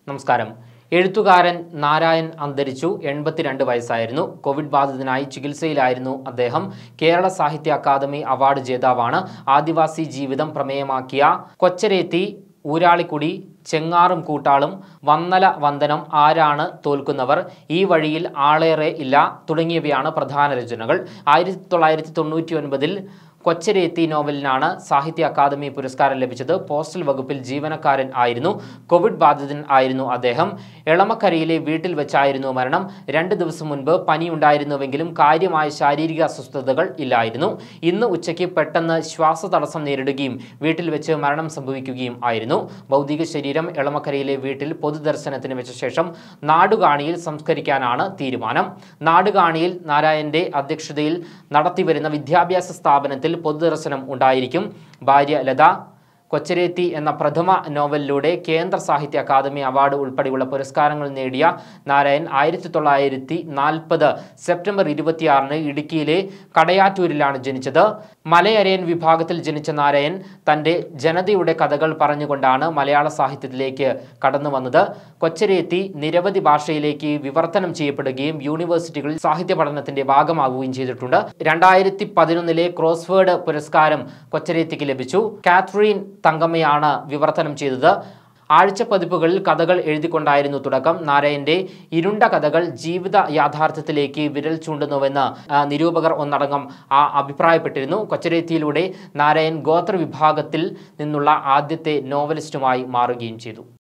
നമസ്കാരം എഴുത്തുകാരൻ നാരായൺ അന്തരിച്ചു എൺപത്തിരണ്ട് വയസ്സായിരുന്നു കോവിഡ് ബാധിതനായി ചികിത്സയിലായിരുന്നു അദ്ദേഹം കേരള സാഹിത്യ അക്കാദമി അവാർഡ് ജേതാവാണ് ആദിവാസി ജീവിതം പ്രമേയമാക്കിയ കൊച്ചരേത്തി ഊരാളിക്കുടി ചെങ്ങാറും കൂട്ടാളും വന്നല വന്ദനം ആരാണ് തോൽക്കുന്നവർ ഈ വഴിയിൽ ആളേറെ ഇല്ല തുടങ്ങിയവയാണ് പ്രധാന രചനകൾ ആയിരത്തി തൊള്ളായിരത്തി തൊണ്ണൂറ്റി ഒൻപതിൽ കൊച്ചരേത്തി നോവലിനാണ് സാഹിത്യ അക്കാദമി പുരസ്കാരം ലഭിച്ചത് പോസ്റ്റൽ വകുപ്പിൽ ജീവനക്കാരൻ ആയിരുന്നു കോവിഡ് ബാധിതൻ ആയിരുന്നു അദ്ദേഹം എളമക്കരയിലെ വീട്ടിൽ വെച്ചായിരുന്നു മരണം രണ്ട് ദിവസം മുൻപ് പനി ഉണ്ടായിരുന്നുവെങ്കിലും കാര്യമായ ശാരീരിക അസ്വസ്ഥതകൾ ഇല്ലായിരുന്നു ഇന്ന് ഉച്ചയ്ക്ക് പെട്ടെന്ന് ശ്വാസതടസ്സം നേരിടുകയും വീട്ടിൽ വെച്ച് മരണം സംഭവിക്കുകയും ആയിരുന്നു ഭൗതിക ശരീരം എളമക്കരയിലെ വീട്ടിൽ പൊതുദർശനത്തിന് വെച്ച ശേഷം നാടുകാണിയിൽ സംസ്കരിക്കാനാണ് തീരുമാനം നാടുകാണിയിൽ നാരായണന്റെ അധ്യക്ഷതയിൽ നടത്തിവരുന്ന വിദ്യാഭ്യാസ സ്ഥാപനത്തിൽ പൊതുദർശനം ഉണ്ടായിരിക്കും ഭാര്യ ലത കൊച്ചരേത്തി എന്ന പ്രഥമ നോവലിലൂടെ കേന്ദ്ര സാഹിത്യ അക്കാദമി അവാർഡ് ഉൾപ്പെടെയുള്ള പുരസ്കാരങ്ങൾ നേടിയ നാരായൺ ആയിരത്തി തൊള്ളായിരത്തി നാൽപ്പത് സെപ്റ്റംബർ ഇരുപത്തിയാറിന് ഇടുക്കിയിലെ കടയാറ്റൂരിലാണ് ജനിച്ചത് മലയരയൻ വിഭാഗത്തിൽ ജനിച്ച നാരായൺ തൻ്റെ ജനതയുടെ കഥകൾ പറഞ്ഞുകൊണ്ടാണ് മലയാള സാഹിത്യത്തിലേക്ക് കടന്നു വന്നത് കൊച്ചരേത്തി നിരവധി ഭാഷയിലേക്ക് വിവർത്തനം ചെയ്യപ്പെടുകയും യൂണിവേഴ്സിറ്റികളിൽ സാഹിത്യ പഠനത്തിന്റെ ഭാഗമാവുകയും ചെയ്തിട്ടുണ്ട് രണ്ടായിരത്തി പതിനൊന്നിലെ ക്രോസ്വേഡ് പുരസ്കാരം കൊച്ചരേത്തിക്ക് ലഭിച്ചു കാത്രീൻ തങ്കമ്മയാണ് വിവർത്തനം ചെയ്തത് ആഴ്ച പതിപ്പുകളിൽ കഥകൾ എഴുതിക്കൊണ്ടായിരുന്നു തുടക്കം നാരായണന്റെ ഇരുണ്ട കഥകൾ ജീവിത യാഥാർത്ഥ്യത്തിലേക്ക് വിരൽ ചൂണ്ടുന്നുവെന്ന് ആ, നിരൂപകർ ഒന്നടങ്കം ആ അഭിപ്രായപ്പെട്ടിരുന്നു കൊച്ചരേത്തിയിലൂടെ നാരായൺ ഗോത്ര വിഭാഗത്തിൽ നിന്നുള്ള ആദ്യത്തെ നോവലിസ്റ്റുമായി മാറുകയും ചെയ്തു